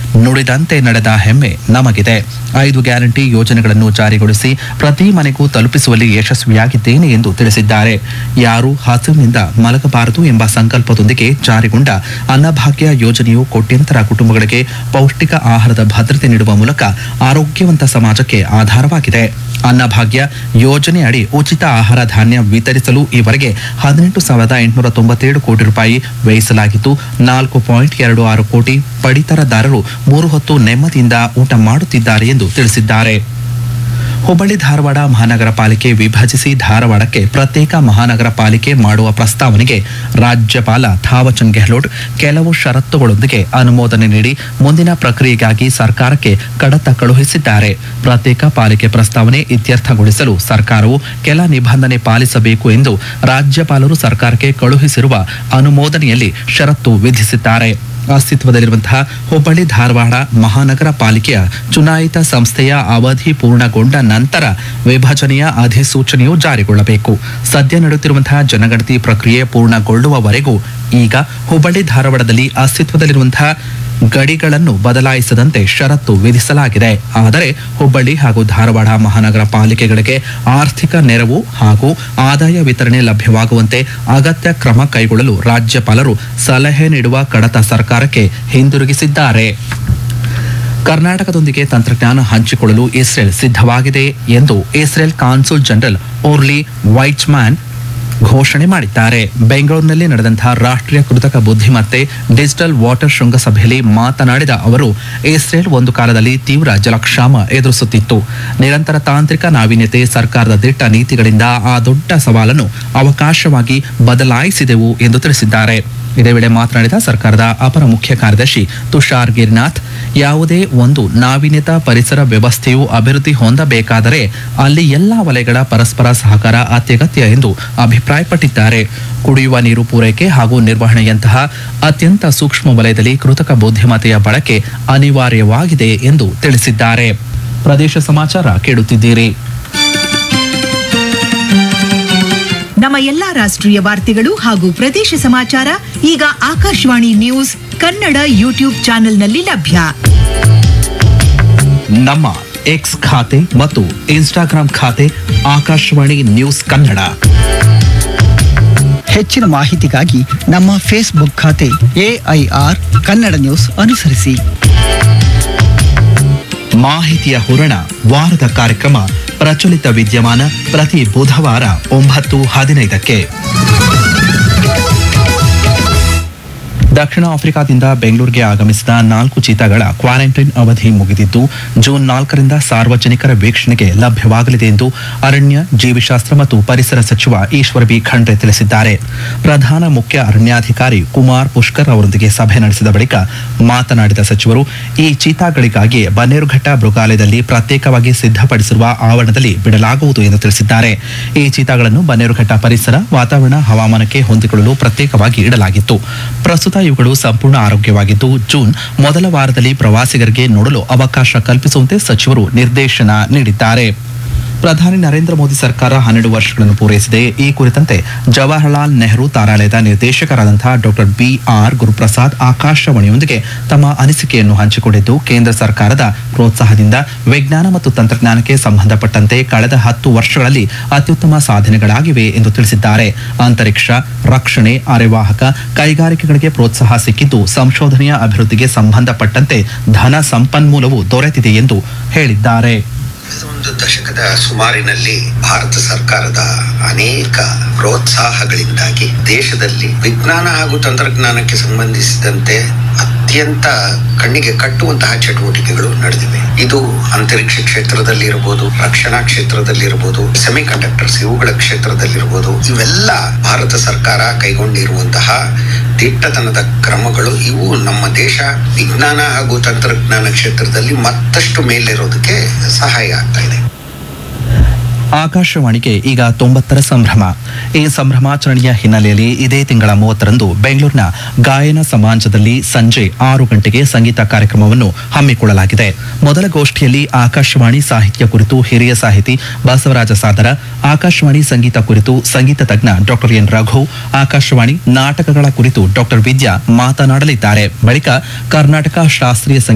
ನುಡಿದಂತೆ ನಡೆದ ಹೆಮ್ಮೆ ನಮಗಿದೆ ಐದು ಗ್ಯಾರಂಟಿ ಯೋಜನೆಗಳನ್ನು ಜಾರಿಗೊಳಿಸಿ ಪ್ರತಿ ಮನೆಗೂ ತಲುಪಿಸುವಲ್ಲಿ ಯಶಸ್ವಿಯಾಗಿದ್ದೇನೆ ಎಂದು ತಿಳಿಸಿದ್ದಾರೆ ಯಾರು ಹಸಿವಿನಿಂದ ಮಲಗಬಾರದು ಎಂಬ ಸಂಕಲ್ಪದೊಂದಿಗೆ ಜಾರಿಗೊಂಡ ಅನ್ನಭಾಗ್ಯ ಯೋಜನೆಯು ಕೋಟ್ಯಂತರ ಕುಟುಂಬಗಳಿಗೆ ಪೌಷ್ಟಿಕ ಆಹಾರದ ಭದ್ರತೆ ನೀಡುವ ಮೂಲಕ ಆರೋಗ್ಯವಂತ ಸಮಾಜಕ್ಕೆ ಆಧಾರವಾಗಿದೆ ಅನ್ನಭಾಗ್ಯ ಯೋಜನೆ ಅಡಿ ಉಚಿತ ಆಹಾರ ಧಾನ್ಯ ವಿತರಿಸಲು ಈವರೆಗೆ ಹದಿನೆಂಟು ಸಾವಿರದ ಎಂಟುನೂರ ತೊಂಬತ್ತೇಳು ಕೋಟಿ ರೂಪಾಯಿ ವ್ಯಯಿಸಲಾಗಿದ್ದು ನಾಲ್ಕು ಪಾಯಿಂಟ್ ಎರಡು ಆರು ಕೋಟಿ ಪಡಿತರದಾರರು ಮೂರು ಹೊತ್ತು ನೆಮ್ಮದಿಯಿಂದ ಊಟ ಮಾಡುತ್ತಿದ್ದಾರೆ ಎಂದು ತಿಳಿಸಿದ್ದಾರೆ ಹುಬ್ಬಳ್ಳಿ ಧಾರವಾಡ ಮಹಾನಗರ ಪಾಲಿಕೆ ವಿಭಜಿಸಿ ಧಾರವಾಡಕ್ಕೆ ಪ್ರತ್ಯೇಕ ಮಹಾನಗರ ಪಾಲಿಕೆ ಮಾಡುವ ಪ್ರಸ್ತಾವನೆಗೆ ರಾಜ್ಯಪಾಲ ಥಾವಚಂದ್ ಗೆಹ್ಲೋಟ್ ಕೆಲವು ಷರತ್ತುಗಳೊಂದಿಗೆ ಅನುಮೋದನೆ ನೀಡಿ ಮುಂದಿನ ಪ್ರಕ್ರಿಯೆಗಾಗಿ ಸರ್ಕಾರಕ್ಕೆ ಕಡತ ಕಳುಹಿಸಿದ್ದಾರೆ ಪ್ರತ್ಯೇಕ ಪಾಲಿಕೆ ಪ್ರಸ್ತಾವನೆ ಇತ್ಯರ್ಥಗೊಳಿಸಲು ಸರ್ಕಾರವು ಕೆಲ ನಿಬಂಧನೆ ಪಾಲಿಸಬೇಕು ಎಂದು ರಾಜ್ಯಪಾಲರು ಸರ್ಕಾರಕ್ಕೆ ಕಳುಹಿಸಿರುವ ಅನುಮೋದನೆಯಲ್ಲಿ ಷರತ್ತು ವಿಧಿಸಿದ್ದಾರೆ ಅಸ್ತಿತ್ವದಲ್ಲಿರುವಂತಹ ಹುಬ್ಬಳ್ಳಿ ಧಾರವಾಡ ಮಹಾನಗರ ಪಾಲಿಕೆಯ ಚುನಾಯಿತ ಸಂಸ್ಥೆಯ ಅವಧಿ ಪೂರ್ಣಗೊಂಡ ನಂತರ ವಿಭಜನೆಯ ಅಧಿಸೂಚನೆಯು ಜಾರಿಗೊಳ್ಳಬೇಕು ಸದ್ಯ ನಡೆಯುತ್ತಿರುವಂತಹ ಜನಗಣತಿ ಪ್ರಕ್ರಿಯೆ ಪೂರ್ಣಗೊಳ್ಳುವವರೆಗೂ ಈಗ ಹುಬ್ಬಳ್ಳಿ ಧಾರವಾಡದಲ್ಲಿ ಅಸ್ತಿತ್ವದಲ್ಲಿರುವಂತಹ ಗಡಿಗಳನ್ನು ಬದಲಾಯಿಸದಂತೆ ಷರತ್ತು ವಿಧಿಸಲಾಗಿದೆ ಆದರೆ ಹುಬ್ಬಳ್ಳಿ ಹಾಗೂ ಧಾರವಾಡ ಮಹಾನಗರ ಪಾಲಿಕೆಗಳಿಗೆ ಆರ್ಥಿಕ ನೆರವು ಹಾಗೂ ಆದಾಯ ವಿತರಣೆ ಲಭ್ಯವಾಗುವಂತೆ ಅಗತ್ಯ ಕ್ರಮ ಕೈಗೊಳ್ಳಲು ರಾಜ್ಯಪಾಲರು ಸಲಹೆ ನೀಡುವ ಕಡತ ಸರ್ಕಾರಕ್ಕೆ ಹಿಂದಿರುಗಿಸಿದ್ದಾರೆ ಕರ್ನಾಟಕದೊಂದಿಗೆ ತಂತ್ರಜ್ಞಾನ ಹಂಚಿಕೊಳ್ಳಲು ಇಸ್ರೇಲ್ ಸಿದ್ಧವಾಗಿದೆ ಎಂದು Israel consul general Orly Weitzman ಘೋಷಣೆ ಮಾಡಿದ್ದಾರೆ ಬೆಂಗಳೂರಿನಲ್ಲಿ ನಡೆದಂತಹ ರಾಷ್ಟ್ರೀಯ ಕೃತಕ ಬುದ್ಧಿಮತ್ತೆ ಡಿಜಿಟಲ್ ವಾಟರ್ ಶೃಂಗಸಭೆಯಲ್ಲಿ ಮಾತನಾಡಿದ ಅವರು ಇಸ್ರೇಲ್ ಒಂದು ಕಾಲದಲ್ಲಿ ತೀವ್ರ ಜಲಕ್ಷಾಮ ಎದುರಿಸುತ್ತಿತ್ತು ನಿರಂತರ ತಾಂತ್ರಿಕ ನಾವೀನ್ಯತೆ ಸರ್ಕಾರದ ದಿಟ್ಟ ನೀತಿಗಳಿಂದ ಆ ದೊಡ್ಡ ಸವಾಲನ್ನು ಅವಕಾಶವಾಗಿ ಬದಲಾಯಿಸಿದೆವು ಎಂದು ತಿಳಿಸಿದ್ದಾರೆ ಇದೇ ವೇಳೆ ಮಾತನಾಡಿದ ಸರ್ಕಾರದ ಅಪರ ಮುಖ್ಯ ಕಾರ್ಯದರ್ಶಿ ತುಷಾರ್ ಗಿರಿನಾಥ್ ಯಾವುದೇ ಒಂದು ನಾವೀನ್ಯತಾ ಪರಿಸರ ವ್ಯವಸ್ಥೆಯು ಅಭಿವೃದ್ಧಿ ಹೊಂದಬೇಕಾದರೆ ಅಲ್ಲಿ ಎಲ್ಲಾ ವಲಯಗಳ ಪರಸ್ಪರ ಸಹಕಾರ ಅತ್ಯಗತ್ಯ ಎಂದು ಅಭಿಪ್ರಾಯಪಟ್ಟಿದ್ದಾರೆ ಕುಡಿಯುವ ನೀರು ಪೂರೈಕೆ ಹಾಗೂ ನಿರ್ವಹಣೆಯಂತಹ ಅತ್ಯಂತ ಸೂಕ್ಷ್ಮ ವಲಯದಲ್ಲಿ ಕೃತಕ ಬುದ್ಧಿಮತ್ತೆಯ ಬಳಕೆ ಅನಿವಾರ್ಯವಾಗಿದೆ ಎಂದು ತಿಳಿಸಿದ್ದಾರೆ ಪ್ರದೇಶ ಸಮಾಚಾರ ಕೇಳುತ್ತಿದ್ದೀರಿ ನಮ್ಮ ಎಲ್ಲಾ ರಾಷ್ಟ್ರೀಯ ವಾರ್ತೆಗಳು ಹಾಗೂ ಪ್ರದೇಶ ಸಮಾಚಾರ ಈಗ ಆಕಾಶವಾಣಿ ನ್ಯೂಸ್ ಕನ್ನಡ ಯೂಟ್ಯೂಬ್ ಚಾನೆಲ್ನಲ್ಲಿ ಲಭ್ಯ ನಮ್ಮ ಎಕ್ಸ್ ಖಾತೆ ಮತ್ತು ಇನ್ಸ್ಟಾಗ್ರಾಂ ಖಾತೆ ಆಕಾಶವಾಣಿ ನ್ಯೂಸ್ ಕನ್ನಡ ಹೆಚ್ಚಿನ ಮಾಹಿತಿಗಾಗಿ ನಮ್ಮ ಫೇಸ್ಬುಕ್ ಖಾತೆ ಎಐಆರ್ ಕನ್ನಡ ನ್ಯೂಸ್ ಅನುಸರಿಸಿ ಮಾಹಿತಿಯ ಹೊರಣ ವಾರದ ಕಾರ್ಯಕ್ರಮ ಪ್ರಚಲಿತ ವಿದ್ಯಮಾನ ಪ್ರತಿ ಬುಧವಾರ ಒಂಬತ್ತು ಹದಿನೈದಕ್ಕೆ ದಕ್ಷಿಣ ಆಫ್ರಿಕಾದಿಂದ ಬೆಂಗಳೂರಿಗೆ ಆಗಮಿಸಿದ ನಾಲ್ಕು ಚೀತಾಗಳ ಕ್ವಾರಂಟೈನ್ ಅವಧಿ ಮುಗಿದಿದ್ದು ಜೂನ್ ನಾಲ್ಕರಿಂದ ಸಾರ್ವಜನಿಕರ ವೀಕ್ಷಣೆಗೆ ಲಭ್ಯವಾಗಲಿದೆ ಎಂದು ಅರಣ್ಯ ಜೀವಿಶಾಸ್ತ್ರ ಮತ್ತು ಪರಿಸರ ಸಚಿವ ಈಶ್ವರ ಬಿ ಖಂಡ್ರೆ ತಿಳಿಸಿದ್ದಾರೆ ಪ್ರಧಾನ ಮುಖ್ಯ ಅರಣ್ಯಾಧಿಕಾರಿ ಕುಮಾರ್ ಪುಷ್ಕರ್ ಅವರೊಂದಿಗೆ ಸಭೆ ನಡೆಸಿದ ಬಳಿಕ ಮಾತನಾಡಿದ ಸಚಿವರು ಈ ಚೀತಾಗಳಿಗಾಗಿ ಬನ್ನೇರುಘಟ್ಟ ಮೃಗಾಲಯದಲ್ಲಿ ಪ್ರತ್ಯೇಕವಾಗಿ ಸಿದ್ಧಪಡಿಸಿರುವ ಆವರಣದಲ್ಲಿ ಬಿಡಲಾಗುವುದು ಎಂದು ತಿಳಿಸಿದ್ದಾರೆ ಈ ಚೀತಾಗಳನ್ನು ಬನ್ನೇರುಘಟ್ಟ ಪರಿಸರ ವಾತಾವರಣ ಹವಾಮಾನಕ್ಕೆ ಹೊಂದಿಕೊಳ್ಳಲು ಪ್ರತ್ಯೇಕವಾಗಿ ಇಡಲಾಗಿತ್ತು ಪ್ರಸ್ತುತ ಇವುಗಳು ಸಂಪೂರ್ಣ ಆರೋಗ್ಯವಾಗಿದ್ದು ಜೂನ್ ಮೊದಲ ವಾರದಲ್ಲಿ ಪ್ರವಾಸಿಗರಿಗೆ ನೋಡಲು ಅವಕಾಶ ಕಲ್ಪಿಸುವಂತೆ ಸಚಿವರು ನಿರ್ದೇಶನ ನೀಡಿದ್ದಾರೆ ಪ್ರಧಾನಿ ನರೇಂದ್ರ ಮೋದಿ ಸರ್ಕಾರ ಹನ್ನೆರಡು ವರ್ಷಗಳನ್ನು ಪೂರೈಸಿದೆ ಈ ಕುರಿತಂತೆ ಜವಾಹರಲಾಲ್ ನೆಹರು ತಾರಾಲಯದ ನಿರ್ದೇಶಕರಾದಂತಹ ಡಾಕ್ಟರ್ ಬಿ ಆರ್ ಗುರುಪ್ರಸಾದ್ ಆಕಾಶವಾಣಿಯೊಂದಿಗೆ ತಮ್ಮ ಅನಿಸಿಕೆಯನ್ನು ಹಂಚಿಕೊಂಡಿದ್ದು ಕೇಂದ್ರ ಸರ್ಕಾರದ ಪ್ರೋತ್ಸಾಹದಿಂದ ವಿಜ್ಞಾನ ಮತ್ತು ತಂತ್ರಜ್ಞಾನಕ್ಕೆ ಸಂಬಂಧಪಟ್ಟಂತೆ ಕಳೆದ ಹತ್ತು ವರ್ಷಗಳಲ್ಲಿ ಅತ್ಯುತ್ತಮ ಸಾಧನೆಗಳಾಗಿವೆ ಎಂದು ತಿಳಿಸಿದ್ದಾರೆ ಅಂತರಿಕ್ಷ ರಕ್ಷಣೆ ಅರೆವಾಹಕ ಕೈಗಾರಿಕೆಗಳಿಗೆ ಪ್ರೋತ್ಸಾಹ ಸಿಕ್ಕಿದ್ದು ಸಂಶೋಧನೆಯ ಅಭಿವೃದ್ಧಿಗೆ ಸಂಬಂಧಪಟ್ಟಂತೆ ಧನ ಸಂಪನ್ಮೂಲವು ದೊರೆತಿದೆ ಎಂದು ಹೇಳಿದ್ದಾರೆ ಒಂದು ದಶಕದ ಸುಮಾರಿನಲ್ಲಿ ಭಾರತ ಸರ್ಕಾರದ ಅನೇಕ ಪ್ರೋತ್ಸಾಹಗಳಿಂದಾಗಿ ದೇಶದಲ್ಲಿ ವಿಜ್ಞಾನ ಹಾಗೂ ತಂತ್ರಜ್ಞಾನಕ್ಕೆ ಸಂಬಂಧಿಸಿದಂತೆ ಅತ್ಯಂತ ಕಣ್ಣಿಗೆ ಕಟ್ಟುವಂತಹ ಚಟುವಟಿಕೆಗಳು ನಡೆದಿವೆ ಇದು ಅಂತರಿಕ್ಷ ಕ್ಷೇತ್ರದಲ್ಲಿ ಇರಬಹುದು ರಕ್ಷಣಾ ಕ್ಷೇತ್ರದಲ್ಲಿ ಇರಬಹುದು ಸೆಮಿ ಕಂಡಕ್ಟರ್ಸ್ ಇವುಗಳ ಕ್ಷೇತ್ರದಲ್ಲಿರಬಹುದು ಇವೆಲ್ಲ ಭಾರತ ಸರ್ಕಾರ ಕೈಗೊಂಡಿರುವಂತಹ ದಿಟ್ಟತನದ ಕ್ರಮಗಳು ಇವು ನಮ್ಮ ದೇಶ ವಿಜ್ಞಾನ ಹಾಗೂ ತಂತ್ರಜ್ಞಾನ ಕ್ಷೇತ್ರದಲ್ಲಿ ಮತ್ತಷ್ಟು ಮೇಲಿರೋದಕ್ಕೆ ಸಹಾಯ ಆಗ್ತಾ ಇದೆ ಆಕಾಶವಾಣಿಗೆ ಈಗ ತೊಂಬತ್ತರ ಸಂಭ್ರಮ ಈ ಸಂಭ್ರಮಾಚರಣೆಯ ಹಿನ್ನೆಲೆಯಲ್ಲಿ ಇದೇ ತಿಂಗಳ ಮೂವತ್ತರಂದು ಬೆಂಗಳೂರಿನ ಗಾಯನ ಸಮಾಜದಲ್ಲಿ ಸಂಜೆ ಆರು ಗಂಟೆಗೆ ಸಂಗೀತ ಕಾರ್ಯಕ್ರಮವನ್ನು ಹಮ್ಮಿಕೊಳ್ಳಲಾಗಿದೆ ಮೊದಲ ಗೋಷ್ಠಿಯಲ್ಲಿ ಆಕಾಶವಾಣಿ ಸಾಹಿತ್ಯ ಕುರಿತು ಹಿರಿಯ ಸಾಹಿತಿ ಬಸವರಾಜ ಸಾದರ ಆಕಾಶವಾಣಿ ಸಂಗೀತ ಕುರಿತು ಸಂಗೀತ ತಜ್ಞ ಡಾಕ್ಟರ್ ಎನ್ ರಘು ಆಕಾಶವಾಣಿ ನಾಟಕಗಳ ಕುರಿತು ಡಾಕ್ಟರ್ ವಿದ್ಯಾ ಮಾತನಾಡಲಿದ್ದಾರೆ ಬಳಿಕ ಕರ್ನಾಟಕ ಶಾಸ್ತ್ರೀಯ ಸಂಗೀತ